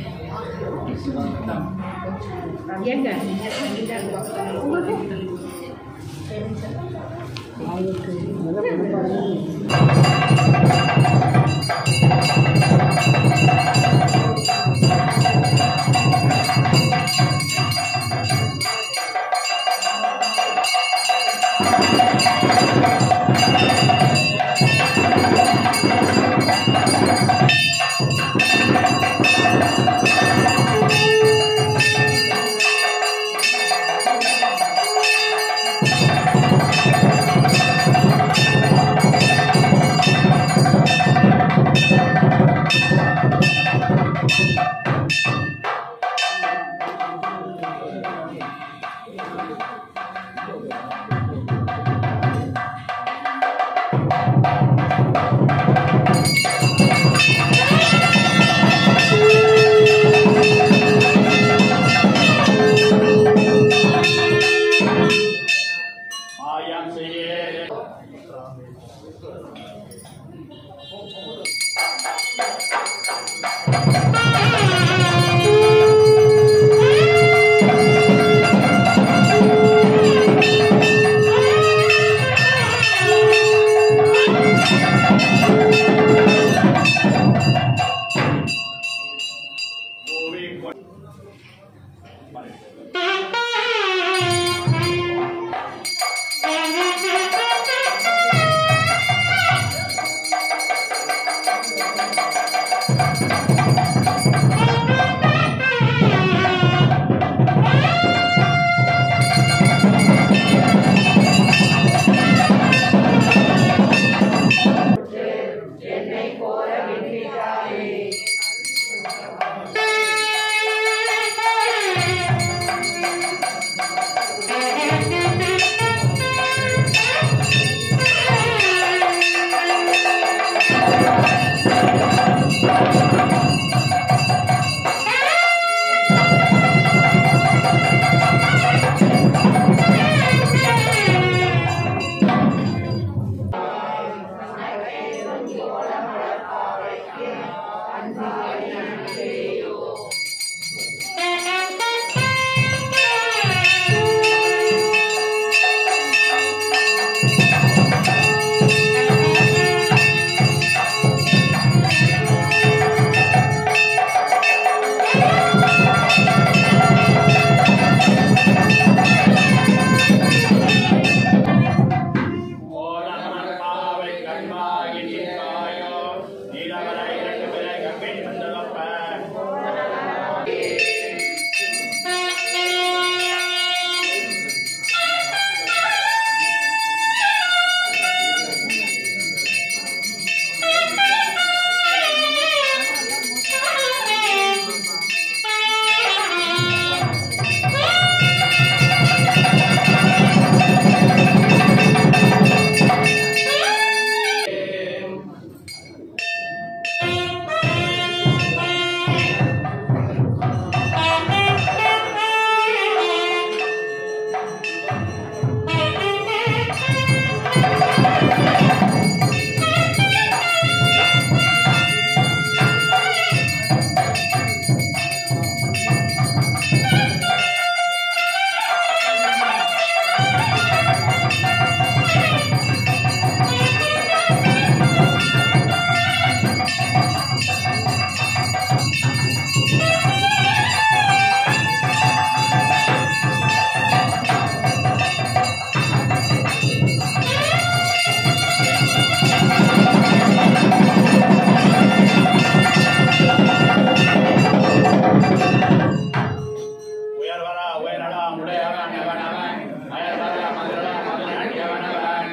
ஏங்க உங்களுக்கு ஆயம் செய்யே கோவி கொ- ஓரமனப்பாவை கண்மாகி நிற்காயோ, நீலவரை இரண்டு பிறை கம்பினி வந்ததொப்ப. உயர்வரா உயரடா உடையவன் எவனவன் அயர்வரா மதுரடா மதுரன் எவனவன்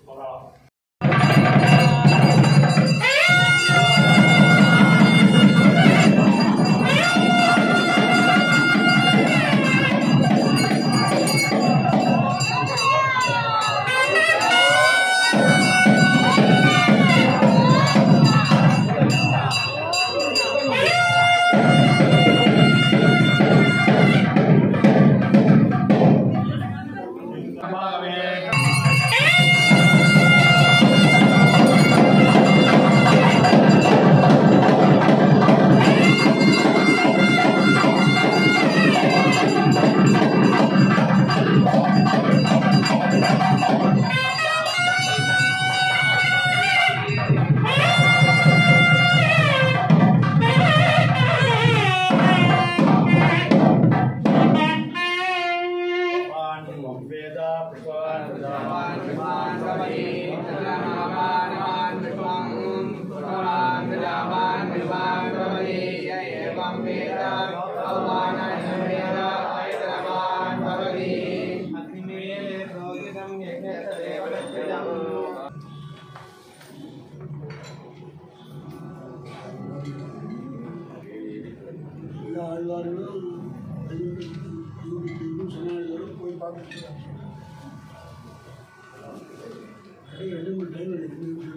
சொல்லலாம் எல்லா ஆழ்வார்களும் சமாளிகளும் போய் பார்த்துட்டு ரெண்டு மூணு டைம் எடுக்கணும்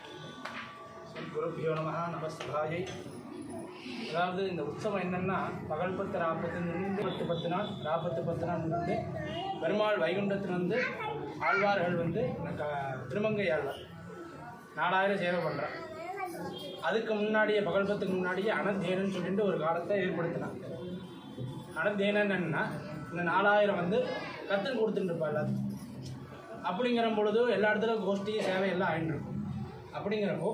குருப்பியோ நம நமஸ்தாயை அதாவது இந்த உற்சவம் என்னன்னா பகல் பத்து நாற்பத்தி பத்து பத்து நாள் நாற்பத்து பத்து நாள் வந்து பெருமாள் வைகுண்டத்திலிருந்து ஆழ்வார்கள் வந்து க- திருமங்கை ஆழ்வார் நாலாயிரம் சேவை பண்ணுறான் அதுக்கு முன்னாடியே பகல் பத்துக்கு முன்னாடியே அனத்தேனன்னு சொல்லிட்டு ஒரு காலத்தை ஏற்படுத்தினான் அனத்தேனன் என்னன்னா இந்த நாலாயிரம் வந்து கற்றுன்னு கொடுத்துட்டு இருப்பா எல்லாத்துக்கும் அப்படிங்கிற பொழுது எல்லா இடத்துலையும் கோஷ்டி சேவை எல்லாம் ஆயிட்டு இருக்கும் அப்படிங்கிறப்போ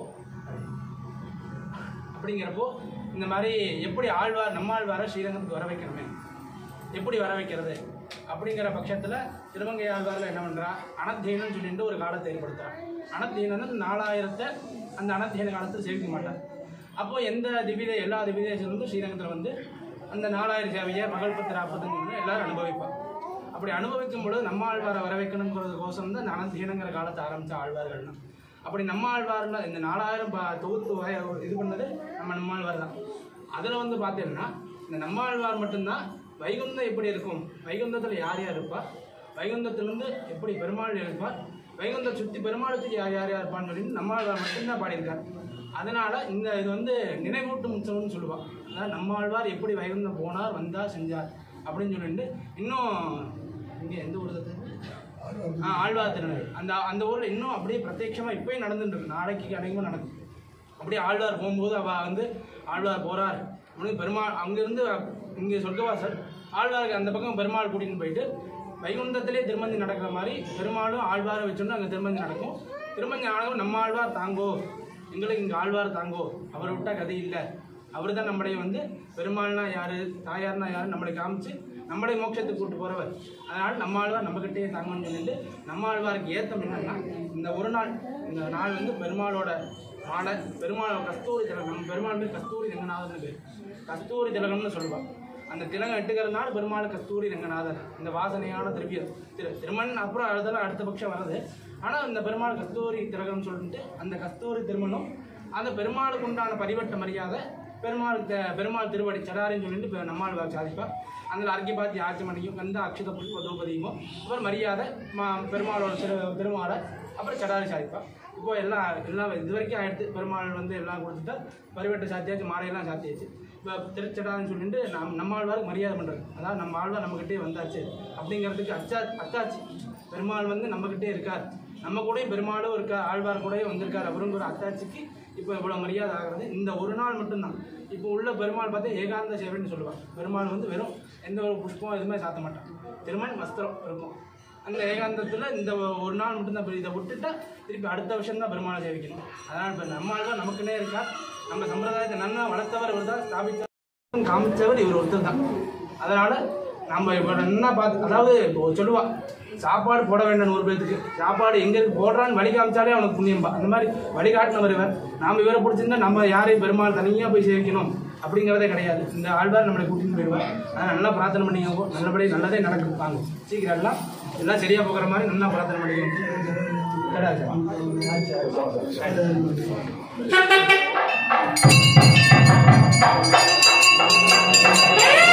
அப்படிங்கிறப்போ இந்த மாதிரி எப்படி ஆழ்வார் நம்ம ஆழ்வாரை ஸ்ரீரங்கத்துக்கு வர வைக்கணுமே எப்படி வர வைக்கிறது அப்படிங்கிற பட்சத்தில் திருமங்கை ஆழ்வாரில் என்ன பண்ணுறா அனத்தீனன்னு சொல்லிட்டு ஒரு காலத்தை ஏற்படுத்துகிறான் அனத்தீனன்னு நாலாயிரத்தை அந்த அனத்தீன காலத்தில் சேவிக்க மாட்டார் அப்போது எந்த திவ்ய எல்லா திவ்யதேசங்களும் ஸ்ரீரங்கத்தில் வந்து அந்த நாலாயிரம் சேவையை மகள் பத்து நாற்பத்தஞ்சு எல்லாரும் அனுபவிப்பார் அப்படி அனுபவிக்கும் பொழுது நம்ம ஆழ்வாரை வர வைக்கணுங்கிறதுக்கோசம் தான் இந்த அனந்தீனங்கிற காலத்தை ஆரம்பித்த ஆழ்வார்கள்னா அப்படி நம்ம ஆழ்வார்ல இந்த நாலாயிரம் பா தொகுத்து வய- இது பண்ணது நம்ம நம்மாழ்வார் தான் அதில் வந்து பார்த்தீங்கன்னா இந்த நம்மாழ்வார் மட்டும்தான் வைகுந்தம் எப்படி இருக்கும் வைகுந்தத்தில் யார் யார் இருப்பா வைகுந்தத்திலிருந்து எப்படி பெருமாள் இருப்பார் வைகுந்த சுற்றி பெருமாளுக்கு யார் யார் யார் இருப்பான்னு சொல்லி நம்மாழ்வார் மட்டும்தான் பாடியிருக்கார் அதனால இந்த இது வந்து நினைவூட்டும் உற்சவம்னு சொல்லுவாள் அதாவது நம்மாழ்வார் எப்படி வைகுந்தம் போனார் வந்தார் செஞ்சார் அப்படின்னு சொல்லிட்டு இன்னும் இங்கே எந்த ஊர் அது ஆ ஆழ்வார் திருநகர் அந்த அந்த ஊரில் இன்னும் அப்படியே பிரத்யட்சமாக இப்போயும் நடந்துட்டு இருக்கு நாளைக்கு அநேகமாக நடக்கும் அப்படியே ஆழ்வார் போகும்போது அவள் வந்து ஆழ்வார் போகிறார் அப்படின்னு பெருமாள் அங்கேருந்து இங்கே சொர்க்கவாசல் ஆழ்வாருக்கு அந்த பக்கம் பெருமாள் கூட்டின்னு போயிட்டு வைகுண்டத்திலே திருமந்தி நடக்கிற மாதிரி பெருமாளும் ஆழ்வாரை வச்சோன்னு அங்கே திருமந்தி நடக்கும் திருமந்தி ஆனதும் நம்ம ஆழ்வார் தாங்கோ எங்களுக்கு இங்கே ஆழ்வார் தாங்கோ அவரை விட்டா கதை இல்லை அவர் தான் நம்மளை வந்து பெருமாள்னா யார் தாயார்னா யார் நம்மளை காமிச்சு நம்மளை மோட்சத்துக்கு கூட்டு போகிறவர் அதனால் நம்ம ஆழ்வார் நம்மக்கிட்டே தாங்கன்னு சொல்லிட்டு நம்ம ஆழ்வாருக்கு ஏத்தம் என்னன்னா இந்த ஒரு நாள் இந்த நாள் வந்து பெருமாளோட மாலை பெருமாள் கஸ்தூரி திலகம் நம்ம பெருமாள் பேர் கஸ்தூரி ரங்கநாதன் பேர் கஸ்தூரி திலகம்னு சொல்லுவாள் அந்த திலகம் எட்டுக்கிறதுனால பெருமாள் கஸ்தூரி ரங்கநாதன் இந்த வாசனையான திரவியம் திரு திருமண் அப்புறம் அதெல்லாம் அடுத்த பட்சம் வருது ஆனால் இந்த பெருமாள் கஸ்தூரி திலகம்னு சொல்லிட்டு அந்த கஸ்தூரி திருமணம் அந்த பெருமாளுக்கு உண்டான பரிவட்ட மரியாதை பெருமாள் த- பெருமாள் திருவடி சடாரின்னு சொல்லிட்டு இப்போ நம்மால் சாதிப்பார் அதில் அர்க்கி பாத்தி ஆச்சமணியும் கந்த அக்ஷத புஷ்ப தூபதியுமோ அப்புறம் மரியாதை மா பெருமாளோட திரு திருமாலை அப்புறம் சடாரி சாதிப்பார் இப்போ எல்லாம் எல்லாம் இது வரைக்கும் ஆயிடுத்து பெருமாள் வந்து எல்லாம் கொடுத்துட்டா பரிவட்ட சாத்தியாச்சு மாலையெல்லாம் சாத்தியாச்சு இப்போ திருச்சடான்னு சொல்லிட்டு நம் நம்ம ஆழ்வாருக்கு மரியாதை பண்ணுறது அதாவது நம்ம ஆழ்வார் நம்மக்கிட்டே வந்தாச்சு அப்படிங்கிறதுக்கு அச்சா அத்தாச்சு பெருமாள் வந்து நம்மக்கிட்டே இருக்கார் நம்ம கூடயும் பெருமாளும் இருக்கா ஆழ்வார் கூடயும் வந்திருக்கார் அவருங்கிற அத்தாட்சிக்கு இப்போ இவ்வளோ மரியாதை ஆகிறது இந்த ஒரு நாள் மட்டும்தான் இப்போ உள்ள பெருமாள் பார்த்தா ஏகாந்த சேவைன்னு சொல்லுவாங்க பெருமாள் வந்து வெறும் எந்த ஒரு புஷ்பம் எதுவுமே சாத்த மாட்டான் திருமண் வஸ்திரம் இருக்கும் அந்த ஏகாந்தத்தில் இந்த ஒரு நாள் மட்டும்தான் இப்ப இதை விட்டுட்டா திருப்பி அடுத்த வருஷம் தான் பெருமாளை சேவிக்கணும் அதனால் இப்போ நம்மால் தான் நமக்குன்னே இருக்கா நம்ம சம்பிரதாயத்தை நன்னா வளர்த்தவர் இவர் தான் ஸ்தாபித்த காமிச்சவர் இவர் ஒருத்தர் தான் அதனால் நம்ம இப்போ என்ன பார்த்து அதாவது இப்போ சொல்லுவா சாப்பாடு போட வேண்டாம் நூறு பேத்துக்கு சாப்பாடு எங்க இருக்கு போடுறான்னு வழி காமிச்சாலே அவனுக்கு புண்ணியம்பா அந்த மாதிரி வழிகாட்டினவர் இவர் நாம இவரை பிடிச்சிருந்தா நம்ம யாரையும் பெருமாள் தனியாக போய் சேவிக்கணும் அப்படிங்கிறதே கிடையாது இந்த ஆழ்வார் நம்மளை கூட்டின்னு போயிடுவார் அதனால் நல்லா பிரார்த்தனை பண்ணிக்கோங்க நல்லபடி நல்லதே நடக்கும் வாங்க சீக்கிரம் எல்லாம் எல்லாம் சரியாக போகிற மாதிரி நல்லா பிரார்த்தனை பண்ணிக்கோங்க ஆச்சு